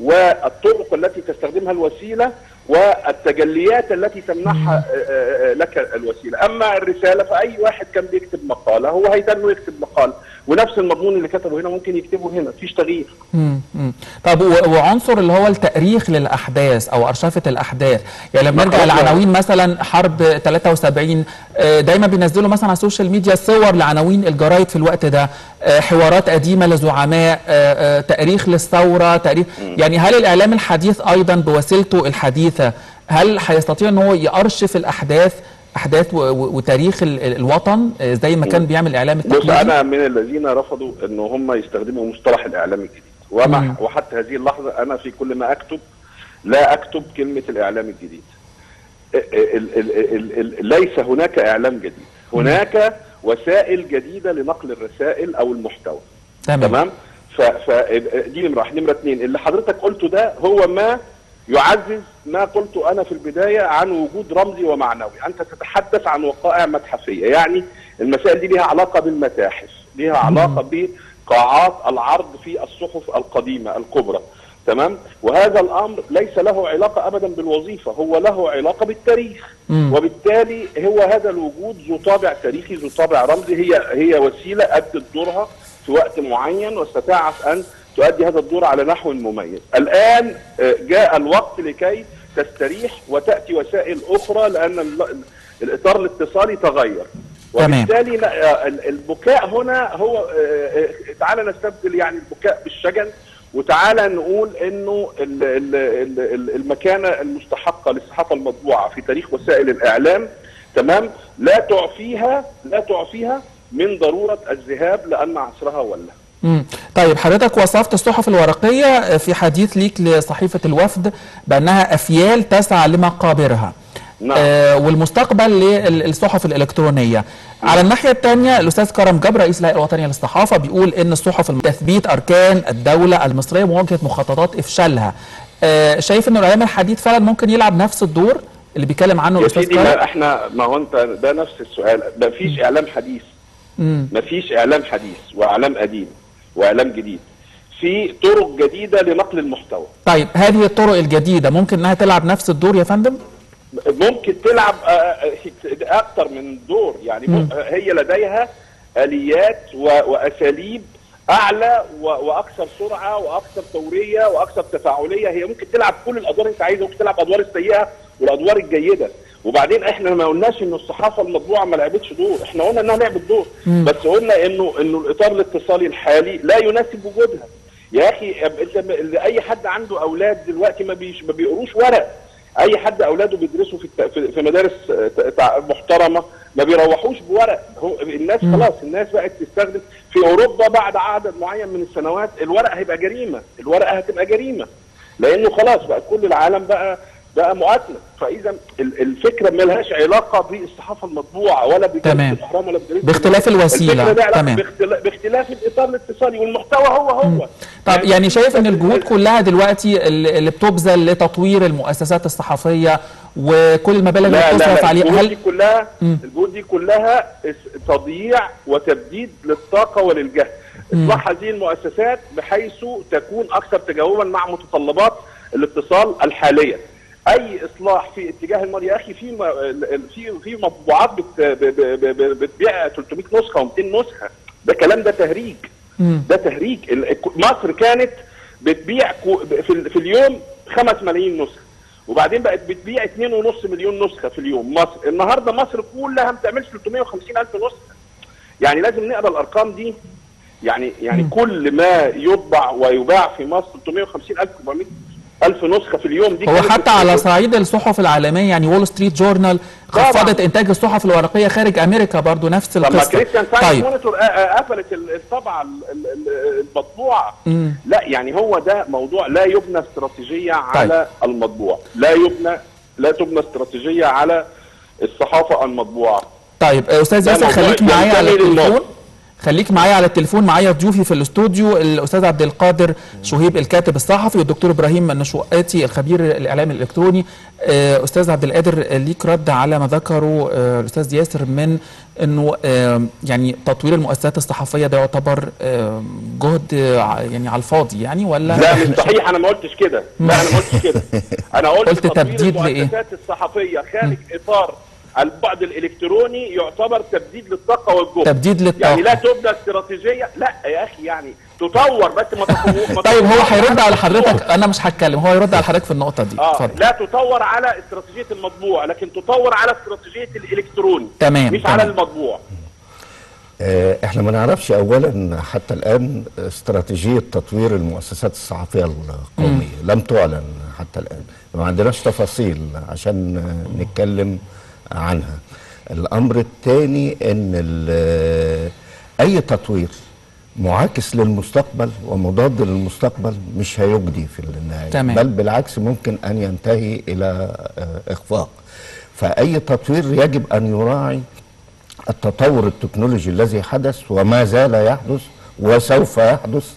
والطرق التي تستخدمها الوسيله والتجليات التي تمنحها آه، آه، آه، لك الوسيله، اما الرساله فاي واحد كان بيكتب مقاله هو هيتنه يكتب مقاله ونفس المضمون اللي كتبه هنا ممكن يكتبه هنا مفيش تغيير. مم. مم. طب و- وعنصر اللي هو التأريخ للأحداث أو أرشفة الأحداث يعني لما نرجع خلاص. لعناوين مثلا حرب 73 آه، دايما بينزلوا مثلا على السوشيال ميديا صور لعناوين الجرايد في الوقت ده آه، حوارات قديمة لزعماء آه، آه، تاريخ للثورة تاريخ يعني هل الإعلام الحديث أيضا بوسيلته الحديثة هل هيستطيع أن هو يأرشف الأحداث أحداث و- و- وتاريخ ال- ال- الوطن آه، زي ما كان بيعمل الإعلام بص التقليدي؟ انا من الذين رفضوا ان هم يستخدموا مصطلح الاعلام الجديد ومع وحتى هذه اللحظه انا في كل ما اكتب لا اكتب كلمه الاعلام الجديد ال- ال- ال- ال- ال- ليس هناك اعلام جديد هناك وسائل جديده لنقل الرسائل او المحتوى تمام تمام ف ف دي نمره واحد نمره اثنين اللي حضرتك قلته ده هو ما يعزز ما قلت انا في البدايه عن وجود رمزي ومعنوي انت تتحدث عن وقائع متحفيه يعني المسائل دي ليها علاقه بالمتاحف ليها علاقه بقاعات العرض في الصحف القديمه الكبرى تمام وهذا الامر ليس له علاقه ابدا بالوظيفه هو له علاقه بالتاريخ مم. وبالتالي هو هذا الوجود ذو طابع تاريخي ذو طابع رمزي هي هي وسيله ادت دورها في وقت معين واستطاعت ان تؤدي هذا الدور على نحو مميز. الان آه، جاء الوقت لكي تستريح وتاتي وسائل اخرى لان ال- الاطار الاتصالي تغير. تمام. وبالتالي لا- آه، ال- البكاء هنا هو آه، آه، تعالى نستبدل يعني البكاء بالشجن وتعالى نقول انه ال- ال- ال- ال- المكانه المستحقه للصحافه المطبوعه في تاريخ وسائل الاعلام تمام لا تعفيها لا تعفيها من ضروره الذهاب لان عصرها ولا مم. طيب حضرتك وصفت الصحف الورقية في حديث ليك لصحيفة الوفد بأنها أفيال تسعى لمقابرها نعم. آه والمستقبل للصحف الإلكترونية على الناحية الثانية الأستاذ كرم جبر رئيس الهيئة الوطنية للصحافة بيقول إن الصحف الم- تثبيت أركان الدولة المصرية ومواجهة مخططات إفشالها آه شايف إن الإعلام الحديث فعلا ممكن يلعب نفس الدور اللي بيتكلم عنه يا الأستاذ سيدي كرم ما احنا ما هو انت ده نفس السؤال ما فيش اعلام حديث مم. ما فيش اعلام حديث واعلام قديم واعلام جديد في طرق جديده لنقل المحتوى طيب هذه الطرق الجديدة ممكن إنها تلعب نفس الدور يا فندم؟ ممكن تلعب آه، آه، اكتر من دور يعني م- هي لديها اليات و- واساليب اعلى و- واكثر سرعه واكثر فوريه واكثر تفاعليه هي ممكن تلعب كل الادوار اللي انت عايزها ممكن تلعب الادوار السيئه والادوار الجيده وبعدين احنا ما قلناش انه الصحافه المطبوعه ما لعبتش دور احنا قلنا انها لعبت دور بس قلنا انه انه الاطار الاتصالي الحالي لا يناسب وجودها يا اخي انت م- اي حد عنده اولاد دلوقتي ما بيش ما بيقروش ورق اي حد اولاده بيدرسوا في الت- في- في مدارس آه، ت- تع- محترمه ما بيروحوش بورق هو الناس خلاص الناس بقت تستخدم في اوروبا بعد عدد معين من السنوات الورق هيبقى جريمه الورقه هتبقى جريمه لانه خلاص بقى كل العالم بقى بقى مؤاتمه فاذا ال- الفكره ما لهاش علاقه بالصحافه المطبوعه ولا بجريده تمام. الاهرام ولا بجريده باختلاف الوسيلة. الفكره لها علاقة تمام. باختلا- باختلاف الاطار الاتصالي والمحتوى هو هو طب يعني شايف ان الجهود كلها دلوقتي اللي اللي بتبذل لتطوير المؤسسات الصحفيه وكل المبالغ اللي لا لا بتصرف لا عليها الجهود دي هل كلها مم. الجهود دي كلها اس- تضييع وتبديد للطاقه وللجهد اصلاح هذه المؤسسات بحيث تكون اكثر تجاوبا مع متطلبات الاتصال الحاليه اي اصلاح في اتجاه الماضي يا اخي في م- ال- ال- في في مطبوعات بت ب- ب- ب- ب- بتبيع 300 نسخه و200 نسخه ده كلام ده تهريج مم. ده تهريج ال- مصر كانت بتبيع كو- في, ال- في اليوم 5 ملايين نسخه وبعدين بقت بتبيع 2.5 مليون نسخه في اليوم مصر النهارده مصر كلها ما بتعملش 350 الف نسخه يعني لازم نقرا الارقام دي يعني يعني كل ما يطبع ويباع في مصر 350 الف 400 الف نسخه في اليوم دي هو كانت حتى على صعيد الصحف العالميه يعني وول ستريت جورنال طبعاً. خفضت انتاج الصحف الورقيه خارج امريكا برضو نفس طب ما القصه كريستيان ساينس طيب مونيتور آه، آه، قفلت ال- الطبعه ال- ال- ال- المطبوعه مم. لا يعني هو ده موضوع لا يبنى استراتيجيه طيب. على المطبوع لا يبنى لا تبنى استراتيجيه على الصحافه المطبوعه طيب آه، استاذ ده ياسر موضوع خليك معايا على ينتمي للماضي. التليفون خليك معايا على التليفون معايا ضيوفي في الاستوديو الاستاذ عبد القادر شهيب الكاتب الصحفي والدكتور ابراهيم النشواتي الخبير الاعلامي الالكتروني آه، استاذ عبد القادر آه، ليك رد على ما ذكره آه، الاستاذ ياسر من انه آه، يعني تطوير المؤسسات الصحفيه ده يعتبر آه، جهد آه، ع- يعني على الفاضي يعني ولا لا مش صحيح انا ما قلتش كده لا انا ما قلتش كده انا قلت, قلت تطوير تبديد لإيه؟ المؤسسات الصحفيه خارج اطار البعد الالكتروني يعتبر تبديد للطاقه والجهد تبديد للطاقة. يعني لا تبنى استراتيجيه لا يا اخي يعني تطور بس ما تطور ما طيب هو تطورش هيرد على المطبوع. حضرتك انا مش هتكلم هو هيرد على حضرتك في النقطه دي اه اتفضل لا تطور على استراتيجيه المطبوع لكن تطور على استراتيجيه الالكتروني تمام، مش تمام. على المطبوع آه، احنا ما نعرفش اولا حتى الان استراتيجيه تطوير المؤسسات الصحفيه القوميه لم تعلن حتى الان ما عندناش تفاصيل عشان آه، نتكلم عنها الامر الثاني ان ال- اي تطوير معاكس للمستقبل ومضاد للمستقبل مش هيجدي في النهايه تمام. بل بالعكس ممكن ان ينتهي الى آه، اخفاق فاي تطوير يجب ان يراعي التطور التكنولوجي الذي حدث وما زال يحدث وسوف يحدث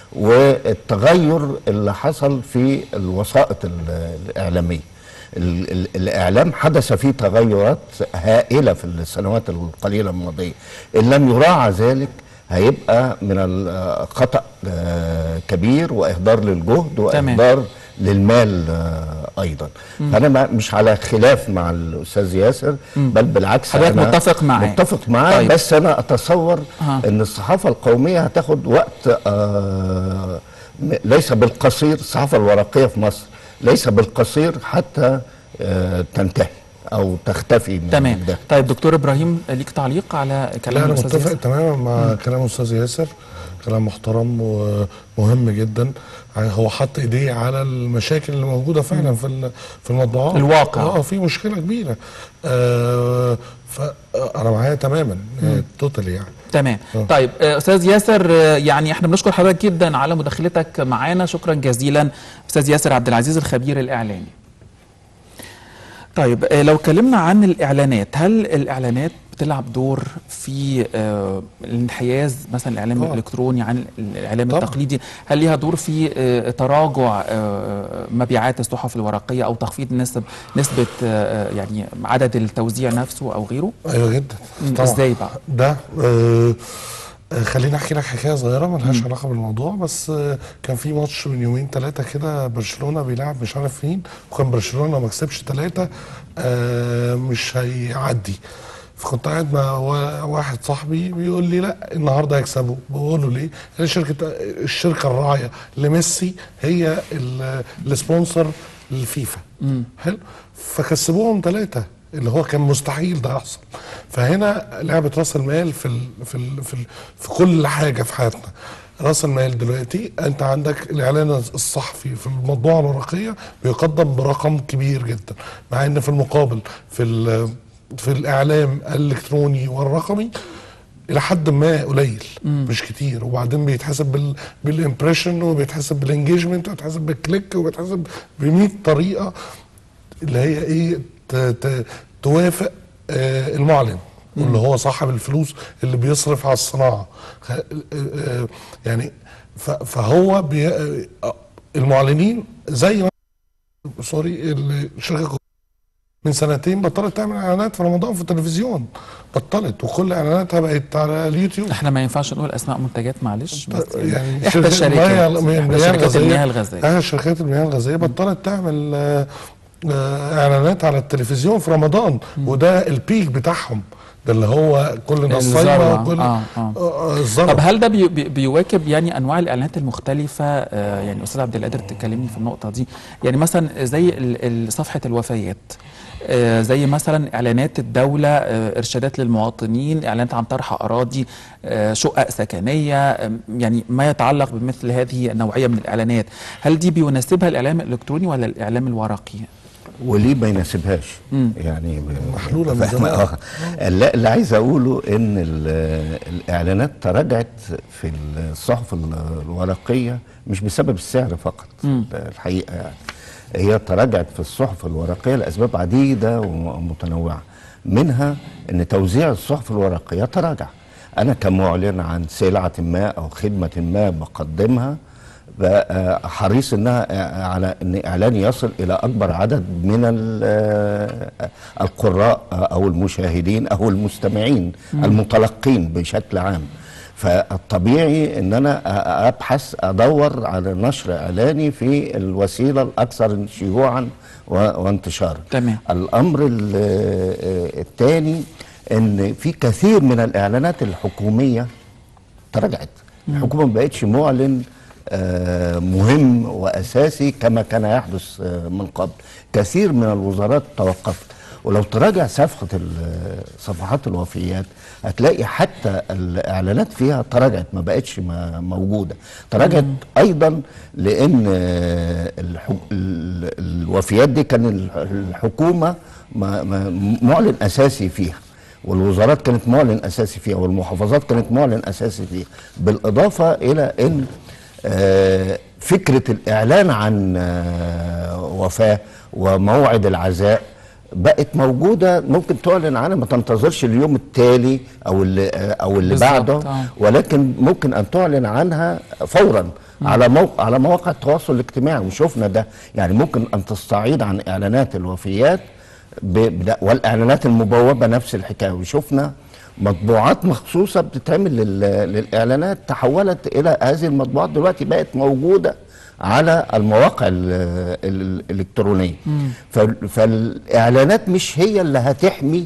والتغير اللي حصل في الوسائط ال- الإعلامية ال- ال- الإعلام حدث فيه تغيرات هائلة في السنوات القليلة الماضية إن لم يراعى ذلك هيبقى من الخطأ آه، كبير وإهدار للجهد تمام. وإهدار للمال آه، ايضا فانا ما- مش على خلاف مع الاستاذ ياسر بل بالعكس حضرتك أنا متفق معاه. متفق معاه طيب. بس انا اتصور أها. ان الصحافه القوميه هتاخد وقت آه م- ليس بالقصير الصحافه الورقيه في مصر ليس بالقصير حتى آه تنتهي او تختفي من تمام ده طيب دكتور ابراهيم ليك تعليق على لا كلام انا الاستاذ متفق ياسر؟ تماما مع كلام الاستاذ ياسر كلام محترم ومهم جدا هو حط ايديه على المشاكل اللي موجوده فعلا في ال- في المطبوعات الواقع. اه في مشكله كبيره آه فانا معايا تماما توتالي يعني تمام آه. طيب آه، استاذ ياسر آه، يعني احنا بنشكر حضرتك جدا على مداخلتك معانا شكرا جزيلا استاذ ياسر عبد العزيز الخبير الاعلامي طيب آه، لو اتكلمنا عن الاعلانات هل الاعلانات بتلعب دور في آه، الانحياز مثلا الاعلام طبعاً. الالكتروني عن الاعلام طبعاً. التقليدي هل ليها دور في آه، تراجع آه، مبيعات الصحف الورقيه او تخفيض نسب نسبه آه، آه، يعني عدد التوزيع نفسه او غيره ايوه جدا مم، طبعا ازاي بقى ده آه آه، خليني احكي لك حكايه صغيره ملهاش علاقه بالموضوع بس آه، كان في ماتش من يومين ثلاثه كده برشلونه بيلعب مش عارف مين وكان برشلونه ما كسبش ثلاثه آه مش هيعدي فكنت قاعد مع وا- واحد صاحبي بيقول لي لا النهارده هيكسبوا بقول له ليه؟ لان شركه الشركه الراعيه لميسي هي ال- السبونسر للفيفا حلو فكسبوهم ثلاثه اللي هو كان مستحيل ده يحصل فهنا لعبه راس المال في ال في ال في, ال في كل حاجه في حياتنا راس المال دلوقتي انت عندك الاعلان الصحفي في المطبوعه الورقيه بيقدم برقم كبير جدا مع ان في المقابل في ال- في الاعلام الالكتروني والرقمي الى حد ما قليل مش كتير وبعدين بيتحسب بال بالامبريشن وبيتحسب بالانجيجمنت وبيتحسب بالكليك وبيتحسب ب 100 طريقه اللي هي ايه ت- ت- توافق آه، المعلن واللي هو صاحب الفلوس اللي بيصرف على الصناعه خ- آه، آه، يعني ف- فهو بي آه، المعلنين زي ما سوري الشركه من سنتين بطلت تعمل اعلانات في رمضان في التلفزيون بطلت وكل اعلاناتها بقت على اليوتيوب احنا ما ينفعش نقول اسماء منتجات معلش بس يعني احدى شركة الشركات المياه- المياه احدى شركات الغازية- المياه الغازيه اه شركات المياه الغازيه بطلت تعمل آه، آه، اعلانات على التلفزيون في رمضان وده البيك بتاعهم ده اللي هو كل الناس الذرة. صايمه وكل آه، آه. آه، آه، الذرة. طب هل ده بي بي بيواكب يعني انواع الاعلانات المختلفه آه يعني استاذ عبد القادر تكلمني في النقطه دي يعني مثلا زي ال- ال- صفحه الوفيات آه زي مثلا اعلانات الدوله آه ارشادات للمواطنين اعلانات عن طرح اراضي آه شقق سكنيه آه يعني ما يتعلق بمثل هذه النوعيه من الاعلانات هل دي بيناسبها الاعلام الالكتروني ولا الاعلام الورقي وليه ما يناسبهاش مم. يعني ب- محلولة من فاهم؟ زمان. آه. لا اللي عايز اقوله ان ال- الاعلانات تراجعت في الصحف ال- الورقيه مش بسبب السعر فقط مم. ده الحقيقه يعني هي تراجعت في الصحف الورقيه لاسباب عديده ومتنوعه منها ان توزيع الصحف الورقيه تراجع انا كمعلن عن سلعه ما او خدمه ما بقدمها بقى حريص انها على ان اعلاني يصل الى اكبر عدد من ال- القراء او المشاهدين او المستمعين المتلقين بشكل عام فالطبيعي ان انا أ- ابحث ادور على نشر اعلاني في الوسيله الاكثر شيوعا و- وانتشارا تمام. الامر الثاني ان في كثير من الاعلانات الحكوميه تراجعت الحكومه ما بقتش معلن آه، مهم واساسي كما كان يحدث آه، من قبل كثير من الوزارات توقفت ولو تراجع صفحه ال- صفحات الوفيات هتلاقي حتى الاعلانات فيها تراجعت ما بقتش ما- موجوده تراجعت ايضا لان آه، الحك... ال- الوفيات دي كان الح- الحكومه ما- ما- معلن اساسي فيها والوزارات كانت معلن اساسي فيها والمحافظات كانت معلن اساسي فيها بالاضافه الى ان آه، فكره الاعلان عن آه، وفاه وموعد العزاء بقت موجوده ممكن تعلن عنها ما تنتظرش اليوم التالي او اللي آه، او اللي بالظبط، بعده آه. ولكن ممكن ان تعلن عنها فورا على موقع على مواقع التواصل الاجتماعي وشفنا ده يعني ممكن ان تستعيض عن اعلانات الوفيات ب- بدا- والاعلانات المبوبه نفس الحكايه وشفنا مطبوعات مخصوصه بتتعمل لل- للاعلانات تحولت الى هذه المطبوعات دلوقتي بقت موجوده على المواقع ال- ال- الالكترونيه فال- فالاعلانات مش هي اللي هتحمي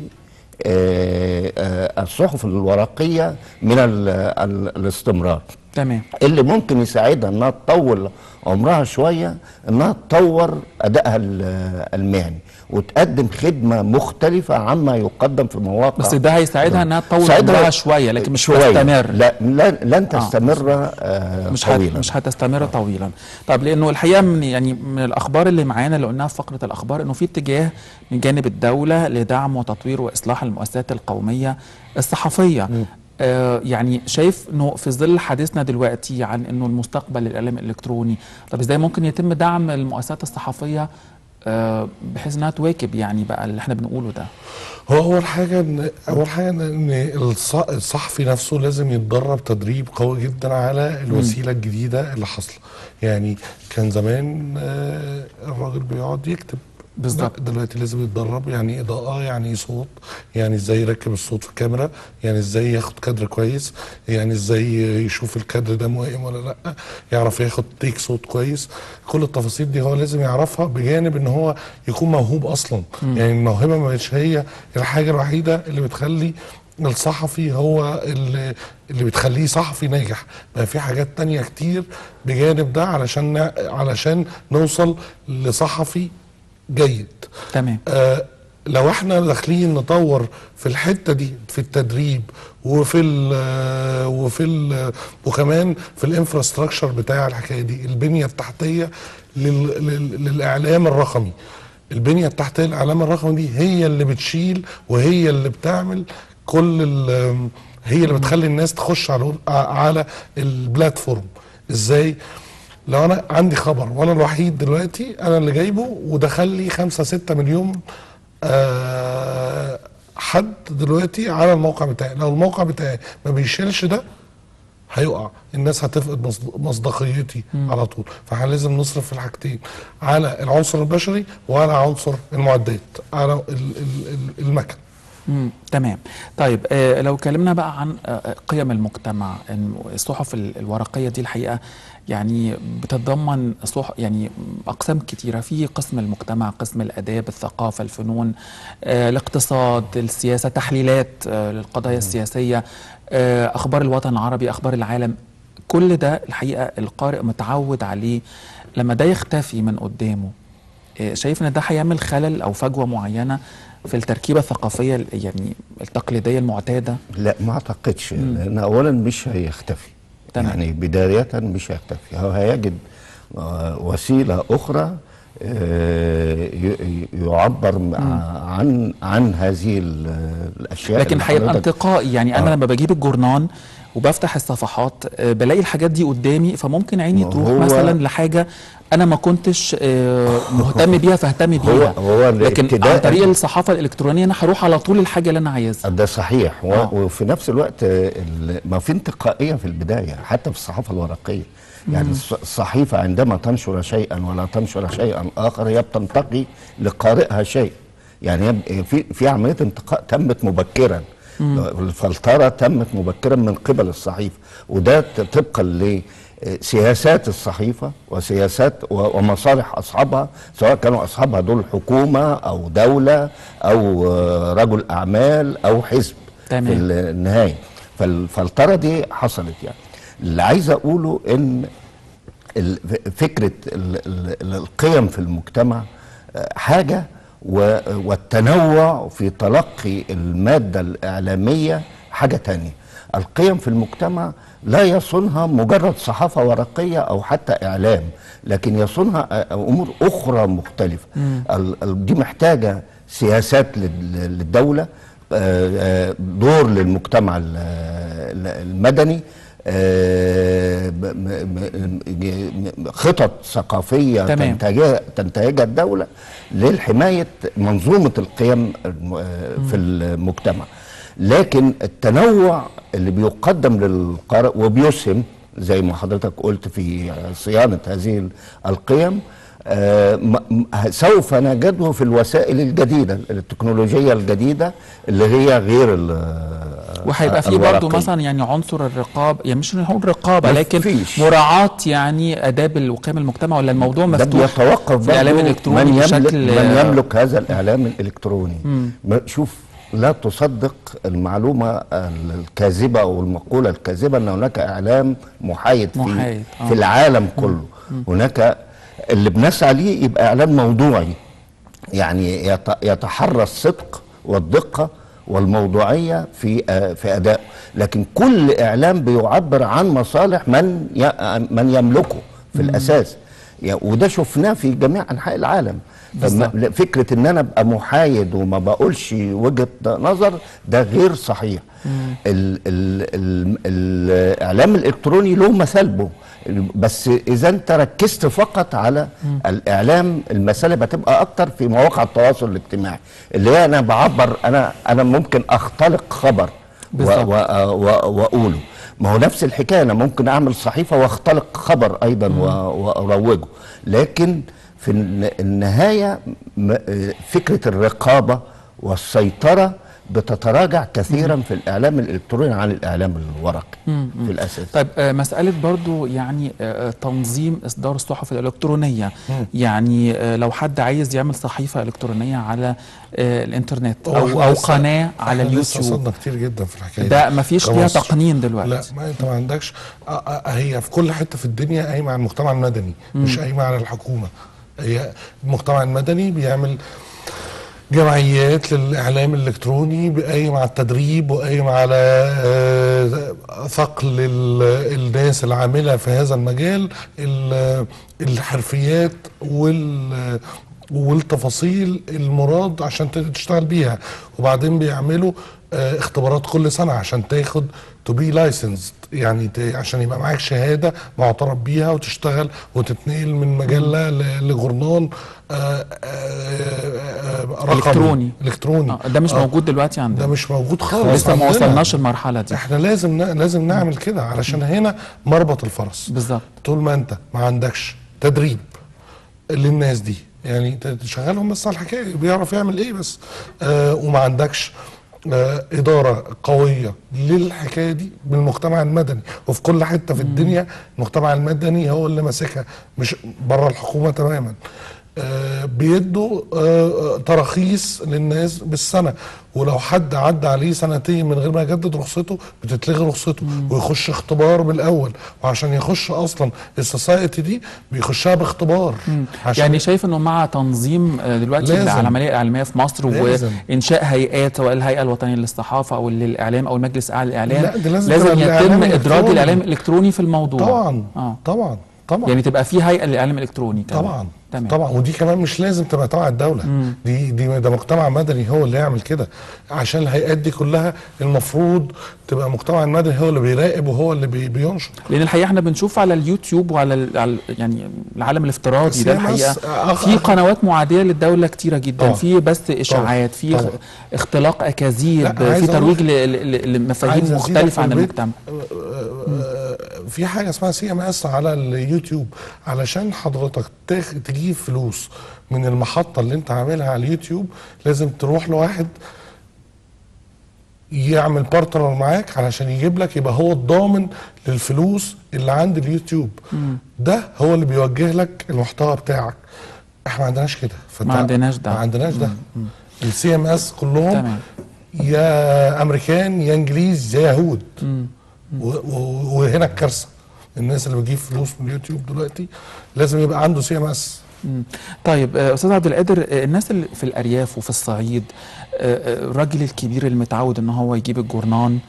آه، آه، الصحف الورقيه من ال- ال- الاستمرار تمام اللي ممكن يساعدها انها تطول عمرها شويه انها تطور ادائها ال- المهني وتقدم خدمه مختلفه عما يقدم في مواقع بس ده هيساعدها انها تطول ساعدها عمرها شويه لكن مش شوية. تستمر لا لن, لن تستمر آه مش هت... طويلا مش هتستمر طويلا طب لانه الحقيقه من يعني من الاخبار اللي معانا اللي قلناها في فقره الاخبار انه في اتجاه من جانب الدوله لدعم وتطوير واصلاح المؤسسات القوميه الصحفيه آه يعني شايف انه في ظل حديثنا دلوقتي عن انه المستقبل للاعلام الالكتروني طب ازاي ممكن يتم دعم المؤسسات الصحفيه آه بحيث انها تواكب يعني بقى اللي احنا بنقوله ده هو اول حاجه ان اول حاجه ان إن الص- الصحفي نفسه لازم يتدرب تدريب قوي جدا على الوسيله الجديده اللي حاصله يعني كان زمان آه، الراجل بيقعد يكتب بالظبط. لا، دلوقتي لازم يتدرب يعني ايه اضاءه يعني ايه صوت يعني ازاي يركب الصوت في الكاميرا يعني ازاي ياخد كادر كويس يعني ازاي يشوف الكادر ده موائم ولا لا يعرف ياخد تيك صوت كويس كل التفاصيل دي هو لازم يعرفها بجانب ان هو يكون موهوب اصلا يعني الموهبه مش هي الحاجه الوحيده اللي بتخلي الصحفي هو اللي, اللي بتخليه صحفي ناجح ما في حاجات تانية كتير بجانب ده علشان نع- علشان نوصل لصحفي جيد تمام آه لو احنا داخلين نطور في الحته دي في التدريب وفي ال وفي ال وكمان في الانفراستراكشر بتاع الحكايه دي البنيه التحتيه لل لل للاعلام الرقمي البنيه التحتيه للاعلام الرقمي دي هي اللي بتشيل وهي اللي بتعمل كل ال- هي اللي بتخلي الناس تخش على على البلاتفورم ازاي لو انا عندي خبر وانا الوحيد دلوقتي انا اللي جايبه ودخل لي خمسة ستة مليون آه حد دلوقتي على الموقع بتاعي لو الموقع بتاعي ما بيشيلش ده هيقع الناس هتفقد مصد- مصداقيتي على طول فاحنا لازم نصرف في الحاجتين على العنصر البشري وعلى عنصر المعدات على ال- ال- ال- المكن مم. تمام طيب آه لو اتكلمنا بقى عن آه قيم المجتمع إنه الصحف ال- الورقيه دي الحقيقه يعني بتتضمن صح يعني اقسام كتيره في قسم المجتمع قسم الاداب الثقافه الفنون آه الاقتصاد السياسه تحليلات آه للقضايا السياسيه آه اخبار الوطن العربي اخبار العالم كل ده الحقيقه القارئ متعود عليه لما ده يختفي من قدامه آه، شايف ان ده هيعمل خلل او فجوه معينه في التركيبه الثقافيه ال- يعني التقليديه المعتاده لا ما اعتقدش لان اولا مش هيختفي تمام. يعني بدايه مش هيختفي هو هيجد آه، وسيله اخرى آه، ي- ي- يعبر م- عن عن هذه ال- الاشياء لكن اللي هيبقى حضرتك- انتقائي يعني انا آه. لما بجيب الجورنان وبفتح الصفحات آه، بلاقي الحاجات دي قدامي فممكن عيني ما تروح هو- مثلا لحاجه انا ما كنتش آه، مهتم بيها فاهتم بيها هو لكن الابتداء- عن طريق الصحافه الالكترونيه انا هروح على طول الحاجه اللي انا عايزها ده صحيح و- آه. وفي نفس الوقت آه، ال- ما في انتقائيه في البدايه حتى في الصحافه الورقيه يعني الص- الصحيفه عندما تنشر شيئا ولا تنشر شيئا اخر هي بتنتقي لقارئها شيء يعني هي في في عمليه انتقاء تمت مبكرا الفلتره تمت مبكرا من قبل الصحيفه وده ت- طبقا ل سياسات الصحيفه وسياسات و- ومصالح اصحابها سواء كانوا اصحابها دول حكومه او دوله او آه، رجل اعمال او حزب تمام. في النهايه فالفلتره دي حصلت يعني اللي عايز اقوله ان ال- فكره ال- ال- القيم في المجتمع آه، حاجه و- والتنوع في تلقي الماده الاعلاميه حاجه تانية القيم في المجتمع لا يصونها مجرد صحافه ورقيه او حتى اعلام لكن يصونها آه، امور اخرى مختلفه ال- ال- دي محتاجه سياسات لل- للدوله آه، آه، دور للمجتمع ال- ال- المدني آه، ب- م- م- م- خطط ثقافيه تمام. تنتهجها تنتهجها الدوله للحمايه منظومه القيم الم- آه، في المجتمع لكن التنوع اللي بيقدم للقارئ وبيسهم زي ما حضرتك قلت في صيانه هذه القيم آه، م- م- سوف نجده في الوسائل الجديده التكنولوجيه الجديده اللي هي غير ال- وهيبقى في برضه الورقية. مثلا يعني عنصر الرقابه يعني مش نقول رقابه لكن مفيش. مراعاه يعني اداب وقيم المجتمع ولا الموضوع ده مفتوح بيتوقف في الاعلام برضه الالكتروني من يملك بشكل من يملك هذا الاعلام الالكتروني ما- شوف لا تصدق المعلومه الكاذبه او المقوله الكاذبه ان هناك اعلام محايد في محايد، آه. في العالم كله هناك اللي بنسعى ليه يبقى اعلام موضوعي يعني يت- يتحرى الصدق والدقه والموضوعيه في آه، في ادائه لكن كل اعلام بيعبر عن مصالح من ي- من يملكه في الاساس يا- وده شفناه في جميع انحاء العالم فما- بالظبط. فكره ان انا ابقى محايد وما بقولش وجهه نظر ده غير صحيح ال ال ال الاعلام الالكتروني له مثالبه بس اذا انت ركزت فقط على الاعلام المساله بتبقى اكتر في مواقع التواصل الاجتماعي اللي هي انا بعبر انا انا ممكن اختلق خبر و- بالظبط. و- و- واقوله ما هو نفس الحكايه انا ممكن اعمل صحيفه واختلق خبر ايضا و- واروجه لكن في الن- النهايه م- آه، فكره الرقابه والسيطره بتتراجع كثيرا في الاعلام الالكتروني عن الاعلام الورقي في الاساس طيب آه، مسألة برضو يعني آه، تنظيم إصدار الصحف الإلكترونية يعني آه، لو حد عايز يعمل صحيفة إلكترونية على آه، الإنترنت هو أو إحنا أو لسه- قناة على إحنا لسه اليوتيوب وصلنا كتير جدا في الحكايه ده دي مفيش ليها كمصر. تقنين دلوقتي. لا ما انت ما عندكش آه، آه، هي في كل حته في الدنيا قايمه على المجتمع المدني مش قايمه على الحكومه هي المجتمع المدني بيعمل جمعيات للاعلام الالكتروني قايم على التدريب وقايم على آه، ثقل ال- الناس العامله في هذا المجال ال- الحرفيات وال والتفاصيل المراد عشان ت- تشتغل بيها وبعدين بيعملوا آه، اختبارات كل سنه عشان تاخد تو بي لايسنسد يعني ت- عشان يبقى معاك شهاده معترف بيها وتشتغل وتتنقل من مجله ل- لجورنال آه، آه، آه، رقمي إلكتروني. الكتروني آه، ده مش آه، موجود دلوقتي عندنا ده مش موجود خالص لسه ما عندنا. وصلناش المرحلة دي احنا لازم ن- لازم نعمل كده علشان هنا مربط الفرس بالظبط طول ما انت ما عندكش تدريب للناس دي يعني ت- تشغلهم بس على الحكايه بيعرف يعمل ايه بس آه وما عندكش آه إدارة قوية للحكاية دي بالمجتمع المدني وفي كل حتة في الدنيا المجتمع المدني هو اللي ماسكها مش بره الحكومة تماما آه بيدوا آه آه، تراخيص للناس بالسنة ولو حد عدى عليه سنتين من غير ما يجدد رخصته بتتلغي رخصته ويخش اختبار من الأول وعشان يخش أصلا السوسايتي دي بيخشها باختبار عشان يعني شايف انه مع تنظيم آه، دلوقتي لازم. العمليه الاعلاميه في مصر لازم. وانشاء هيئات سواء الهيئه الوطنيه للصحافه او للاعلام او المجلس الاعلى للاعلام لا، ده لازم لازم تبقى يتم الإعلام ادراج الإلكتروني. الاعلام الالكتروني في الموضوع طبعا اه طبعا طبعا يعني تبقى في هيئه للاعلام الالكتروني كمان. طبعا تمام طبعا ودي كمان مش لازم تبقى تبع الدوله دي دي ده مجتمع مدني هو اللي يعمل كده عشان الهيئات دي كلها المفروض تبقى مجتمع مدني هو اللي بيراقب وهو اللي بي بينشر لان الحقيقه احنا بنشوف على اليوتيوب وعلى ال- على ال- يعني العالم الافتراضي ده بس هي الحقيقه بس- أخ- في أخ- قنوات معاديه للدوله كتيره جدا طبعا. في بث اشاعات في طبعا. خ- اختلاق اكاذيب لا، عايز في أقول- ترويج ل- ل- لمفاهيم عايز أزيدك مختلفه عن في البيت. المجتمع في حاجه اسمها سي ام اس على اليوتيوب علشان حضرتك تاخ- تجيب فلوس من المحطه اللي انت عاملها على اليوتيوب لازم تروح لواحد يعمل بارتنر معاك علشان يجيب لك يبقى هو الضامن للفلوس اللي عند اليوتيوب ده هو اللي بيوجه لك المحتوى بتاعك احنا ما عندناش كده فده- ما عندناش ده. ما عندناش ده السي ام اس كلهم تمام. يا امريكان يا انجليز يا يهود و- و- وهنا الكارثه الناس اللي بتجيب فلوس من اليوتيوب دلوقتي لازم يبقى عنده سي ام اس مم. طيب آه، استاذ عبد القادر آه، الناس اللي في الارياف وفي الصعيد آه، آه، الراجل الكبير اللي متعود ان هو يجيب الجورنان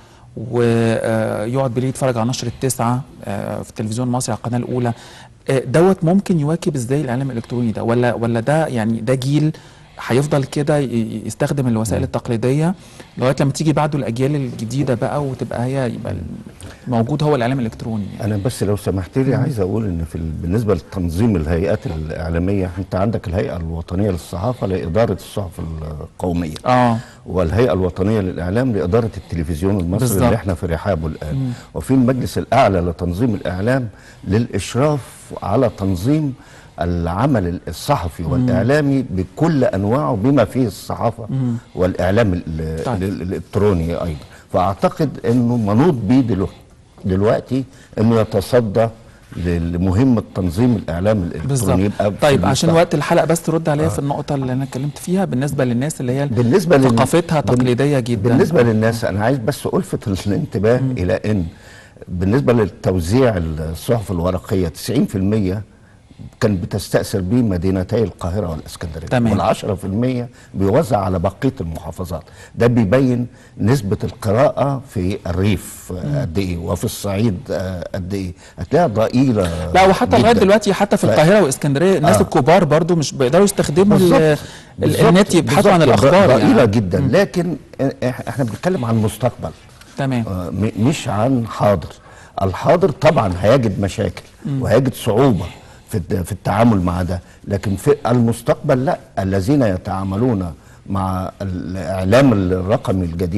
ويقعد بالليل يتفرج على نشر التسعه آه، في التلفزيون المصري على القناه الاولى آه، دوت ممكن يواكب ازاي الاعلام الالكتروني ده ولا ولا ده يعني ده جيل هيفضل كده ي- يستخدم الوسائل التقليديه لغايه لما تيجي بعده الاجيال الجديده بقى وتبقى هي يبقى موجود هو الاعلام الالكتروني يعني. انا بس لو سمحت لي عايز اقول ان في ال- بالنسبه لتنظيم الهيئات الاعلاميه انت عندك الهيئه الوطنيه للصحافه لاداره الصحف القوميه اه والهيئه الوطنيه للاعلام لاداره التلفزيون المصري بالظبط. اللي احنا في رحابه الان وفي المجلس الاعلى لتنظيم الاعلام للاشراف على تنظيم العمل الصحفي والاعلامي بكل انواعه بما فيه الصحافه والاعلام ال- طيب. ال- الالكتروني ايضا فاعتقد انه منوط بيه دلو- دلوقتي انه يتصدى ل- لمهمه تنظيم الاعلام الالكتروني بالظبط يبقى في طيب عشان المستقبل. وقت الحلقه بس ترد عليا في النقطه اللي انا اتكلمت فيها بالنسبه للناس اللي هي بالنسبه لل- ثقافتها بال- تقليديه جدا بالنسبه للناس انا عايز بس الفت الانتباه الى ان بالنسبه للتوزيع الصحف الورقيه 90% كان بتستأثر به مدينتي القاهرة والإسكندرية تمام. والعشرة في المية بيوزع على بقية المحافظات ده بيبين نسبة القراءة في الريف آه، قد إيه وفي الصعيد آه، قد إيه هتلاقيها ضئيلة لا وحتى لغايه جداً. دلوقتي حتى في ف- القاهره واسكندريه الناس آه. الكبار برضو مش بيقدروا يستخدموا ال- بالظبط. ال- بالظبط. النت يبحثوا عن بالظبط. الاخبار ضئيلة يعني. جدا لكن إح- احنا بنتكلم عن المستقبل تمام آه، م- مش عن حاضر الحاضر طبعا هيجد مشاكل وهيجد صعوبة في الت- في التعامل مع ده لكن في المستقبل لا الذين يتعاملون مع الإعلام الرقمي الجديد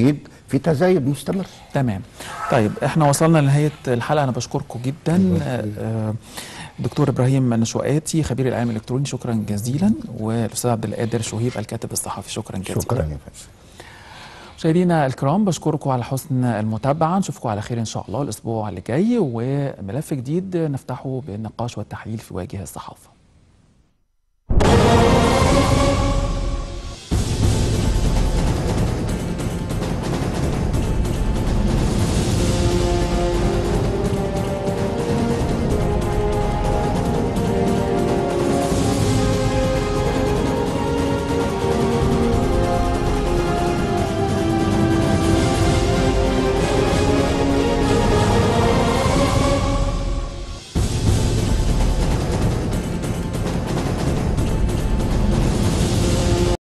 في تزايد مستمر تمام طيب احنا وصلنا لنهايه الحلقه انا بشكركم جدا آه، آه، دكتور ابراهيم نشواتي خبير الاعلام الالكتروني شكرا جزيلا والاستاذ عبد القادر شهيب الكاتب الصحفي شكرا جزيلا شكرا يا فندم مشاهدينا الكرام بشكركم على حسن المتابعه نشوفكم على خير ان شاء الله الاسبوع اللي جاي وملف جديد نفتحه بالنقاش والتحليل في واجهه الصحافه